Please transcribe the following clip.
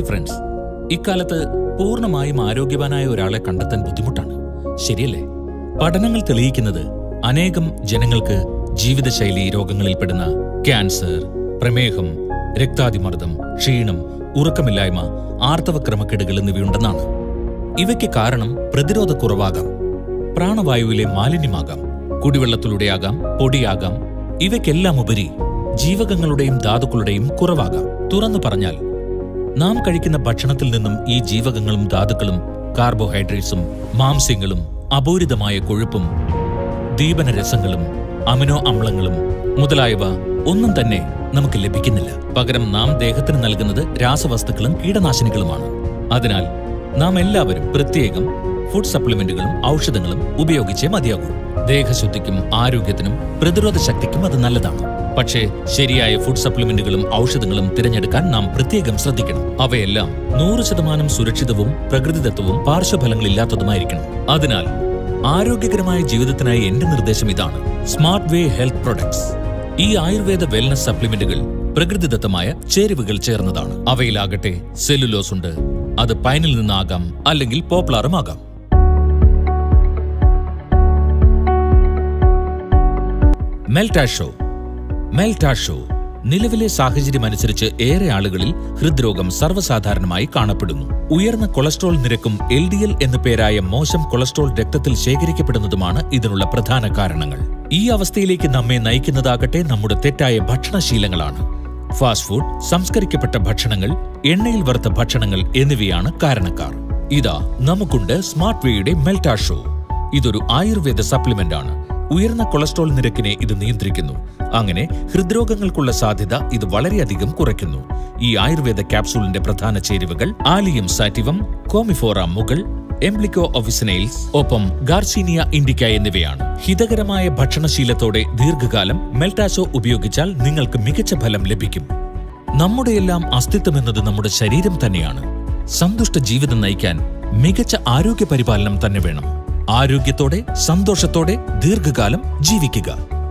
hi friends ഇക്കാലത്ത് പൂർണ്ണമായും ആരോഗ്യവാനായ ഒരാളെ കണ്ടെത്താൻ ബുദ്ധിമുട്ടാണ് ശരിയല്ലേ പഠനങ്ങൾ തെളിയിക്കുന്നത് അനേകം ജനങ്ങൾക്ക് ജീവിതശൈലി രോഗങ്ങളിൽപ്പെടുന്ന ക്യാൻസർ പ്രമേഹം രക്താതിമർദ്ദം ക്ഷീണം ഉറക്കമില്ലായ്മ ആർത്തവ ക്രമക്കേടുകൾ എന്നിവയുണ്ടെന്നാണ് ഇവയ്ക്ക് കാരണം പ്രതിരോധക്കുറവാകാം പ്രാണവായുവിലെ മാലിന്യമാകാം കുടിവെള്ളത്തിലൂടെയാകാം പൊടിയാകാം ഇവയ്ക്കെല്ലാം ഉപരി ജീവകങ്ങളുടെയും ധാതുക്കളുടെയും കുറവാകാം തുറന്നു പറഞ്ഞാൽ നാം കഴിക്കുന്ന ഭക്ഷണത്തിൽ നിന്നും ഈ ജീവകങ്ങളും ധാതുക്കളും കാർബോഹൈഡ്രേറ്റ്സും മാംസ്യങ്ങളും അപൂരിതമായ കൊഴുപ്പും ദീപന രസങ്ങളും അമിനോ അമ്ലങ്ങളും മുതലായവ ഒന്നും തന്നെ നമുക്ക് ലഭിക്കുന്നില്ല പകരം നാം ദേഹത്തിന് നൽകുന്നത് രാസവസ്തുക്കളും കീടനാശിനികളുമാണ് അതിനാൽ നാം എല്ലാവരും പ്രത്യേകം ഫുഡ് സപ്ലിമെന്റുകളും ഔഷധങ്ങളും ഉപയോഗിച്ചേ മതിയാകൂ ദേഹശുദ്ധിക്കും ആരോഗ്യത്തിനും പ്രതിരോധ ശക്തിക്കും അത് നല്ലതാണ് പക്ഷേ ശരിയായ ഫുഡ് സപ്ലിമെന്റുകളും ഔഷധങ്ങളും തിരഞ്ഞെടുക്കാൻ നാം പ്രത്യേകം ശ്രദ്ധിക്കണം അവയെല്ലാം നൂറ് ശതമാനം സുരക്ഷിതവും പ്രകൃതിദത്തവും പാർശ്വഫലങ്ങളില്ലാത്തതുമായിരിക്കണം അതിനാൽ ആരോഗ്യകരമായ ജീവിതത്തിനായി എന്റെ നിർദ്ദേശം ഇതാണ് സ്മാർട്ട് വേ ഹെൽത്ത് പ്രൊഡക്ട്സ് ഈ ആയുർവേദ വെൽനസ് സപ്ലിമെന്റുകൾ പ്രകൃതിദത്തമായ ചേരുവകൾ ചേർന്നതാണ് അവയിലാകട്ടെ സെല്ലുലോസ് ഉണ്ട് അത് പൈനിൽ നിന്നാകാം അല്ലെങ്കിൽ പോപ്ലാറും ആകാം മെൽറ്റാഷോ മെൽറ്റാഷോ നിലവിലെ സാഹചര്യമനുസരിച്ച് ഏറെ ആളുകളിൽ ഹൃദ്രോഗം സർവ്വസാധാരണമായി കാണപ്പെടുന്നു ഉയർന്ന കൊളസ്ട്രോൾ നിരക്കും എൽ ഡി എൽ എന്നു പേരായ മോശം കൊളസ്ട്രോൾ രക്തത്തിൽ ശേഖരിക്കപ്പെടുന്നതുമാണ് ഇതിനുള്ള പ്രധാന കാരണങ്ങൾ ഈ അവസ്ഥയിലേക്ക് നമ്മെ നയിക്കുന്നതാകട്ടെ നമ്മുടെ തെറ്റായ ഭക്ഷണശീലങ്ങളാണ് ഫാസ്റ്റ് ഫുഡ് സംസ്കരിക്കപ്പെട്ട ഭക്ഷണങ്ങൾ എണ്ണയിൽ വറുത്ത ഭക്ഷണങ്ങൾ എന്നിവയാണ് കാരണക്കാർ ഇതാ നമുക്കുണ്ട് സ്മാർട്ട് വേയുടെ മെൽറ്റാഷോ ഇതൊരു ആയുർവേദ സപ്ലിമെന്റ് ആണ് ഉയർന്ന കൊളസ്ട്രോൾ നിരക്കിനെ ഇത് നിയന്ത്രിക്കുന്നു അങ്ങനെ ഹൃദ്രോഗങ്ങൾക്കുള്ള സാധ്യത ഇത് വളരെയധികം കുറയ്ക്കുന്നു ഈ ആയുർവേദ ക്യാപ്സൂളിന്റെ പ്രധാന ചേരുവകൾ ആലിയം സാറ്റിവം കോമിഫോറ മുകൾ എംബ്ലിക്കോ ഒഫിസിനൈൽസ് ഒപ്പം ഗാർസീനിയ ഇൻഡിക്ക എന്നിവയാണ് ഹിതകരമായ ഭക്ഷണശീലത്തോടെ ദീർഘകാലം മെൽറ്റാസോ ഉപയോഗിച്ചാൽ നിങ്ങൾക്ക് മികച്ച ഫലം ലഭിക്കും നമ്മുടെയെല്ലാം അസ്തിത്വം എന്നത് നമ്മുടെ ശരീരം തന്നെയാണ് സന്തുഷ്ട ജീവിതം നയിക്കാൻ മികച്ച ആരോഗ്യ പരിപാലനം തന്നെ വേണം ആരോഗ്യത്തോടെ സന്തോഷത്തോടെ ദീർഘകാലം ജീവിക്കുക